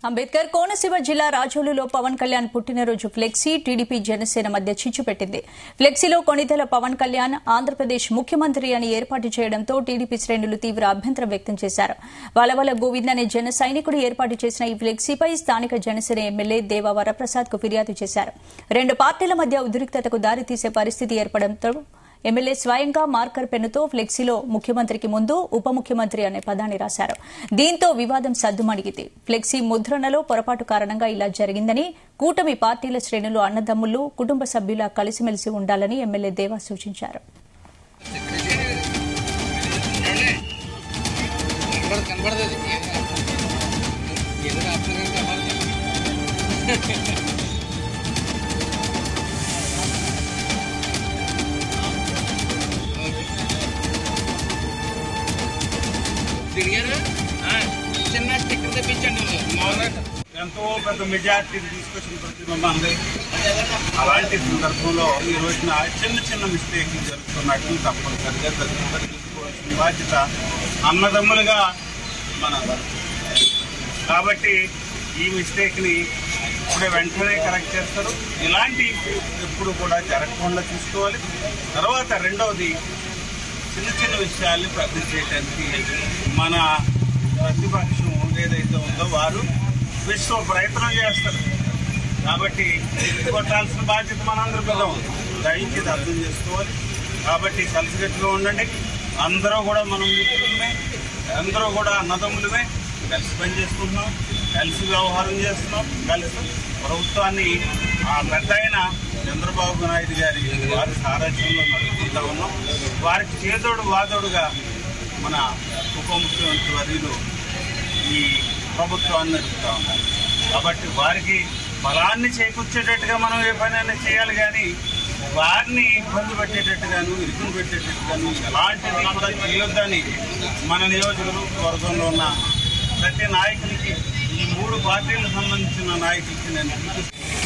అంబేద్కర్ కోనసీమ జిల్లా రాజోలులో పవన్ కళ్యాణ్ పుట్టినరోజు flexi TDP Janasena మధ్య చిచ్చు పెట్టింది ఫ్లెక్సీలో కొణిదెల పవన్ కళ్యాణ్ ఆంధ్రప్రదేశ్ ముఖ్యమంత్రి అని ఏర్పాటు చేయడంతో టీడీపీ శ్రేణులు తీవ్ర అభ్యంతరం వ్యక్తం చేశారు వలవల గోవింద్ అనే జన సైనికుడు ఏర్పాటు చేసిన ఈ ఫ్లెక్సీపై స్థానిక జనసేన ఎమ్మెల్యే దేవా వరప్రసాద్ కు ఫిర్యాదు చేశారు రెండు పార్టీల మధ్య ఉద్రిక్తతకు దారితీసే పరిస్థితి ఏర్పడంతో ఎమ్మెల్యే స్వయంగా మార్కర్ పెన్నుతో ఫ్లెక్సీలో ముఖ్యమంత్రికి ముందు ఉప ముఖ్యమంత్రి అనే పదాన్ని రాశారు దీంతో వివాదం సద్దుమణిగింది ఫ్లెక్సీ ముద్రణలో పొరపాటు కారణంగా ఇలా జరిగిందని కూటమి పార్టీల శ్రేణులు అన్నదమ్ములు కుటుంబ సభ్యులా కలిసిమెలిసి ఉండాలని ఎమ్మెల్యే దేవా సూచించారు కనబడదు కనబడదు అది ఏదో రాత్రి కనబడదు తిరిగారు ఆ, చిన్న స్టిక్కర్ తెప్పించండి మామూలుగా ఎంతో పెద్ద మెజార్టీని తీసుకొచ్చిన ప్రతిబింబం ఉంది అలాంటి సందర్భంలో ఈ రోజున చిన్న చిన్న మిస్టేక్లు జరుగుతున్నట్టు తప్పనిసరిగా తదుపరి తీసుకోవాల్సిన బాధ్యత అన్నదమ్ములుగా మన కాబట్టి ఈ మిస్టేక్ ని ఇప్పుడే వెంటనే కరెక్ట్ చేస్తారు ఇలాంటి ఎప్పుడు కూడా జరగకుండా చూసుకోవాలి తర్వాత రెండవది చిన్న చిన్న విషయాల్ని పెద్ద చేయడానికి మన ప్రతిపక్షం ఏదైతే ఉందో వారు విశ్వ ప్రయత్నం చేస్తారు కాబట్టి ఇది కొట్టాల్సిన బాధ్యత మనందరి మీద ఉంది దయచేసి అర్థం చేసుకోవాలి కాబట్టి కలిసికట్టుగా ఉండండి అందరూ కూడా మనం మిత్రులమే అందరూ కూడా అన్నదమ్ములమే కలిసి పని చేసుకుంటున్నాం కలిసి వ్యవహారం చేస్తున్నాం కలిసి ప్రభుత్వాన్ని ఆ పెద్ద ఆయన చంద్రబాబు నాయుడు గారి వారి సారథ్యంలో నడుపుకుంటా ఉన్నాం వారికి చేదోడు వాదోడుగా మన ఉప ముఖ్యమంత్రి వర్యులు ఈ ప్రభుత్వాన్ని నడుపుతా ఉన్నారు కాబట్టి వారికి బలాన్ని చేకూర్చేటట్టుగా మనం ఏ పనైనా చేయాలి కానీ వారిని ఇబ్బంది పెట్టేటట్టుగాను ఇరుకుని పెట్టేటట్టుగాను ఎలాంటిది కూడా చేయొద్దని మన నియోజకవర్గంలో ఉన్న ప్రతి నాయకునికి ఈ మూడు పార్టీలకు సంబంధించిన నాయకులకి నేను పిలుపు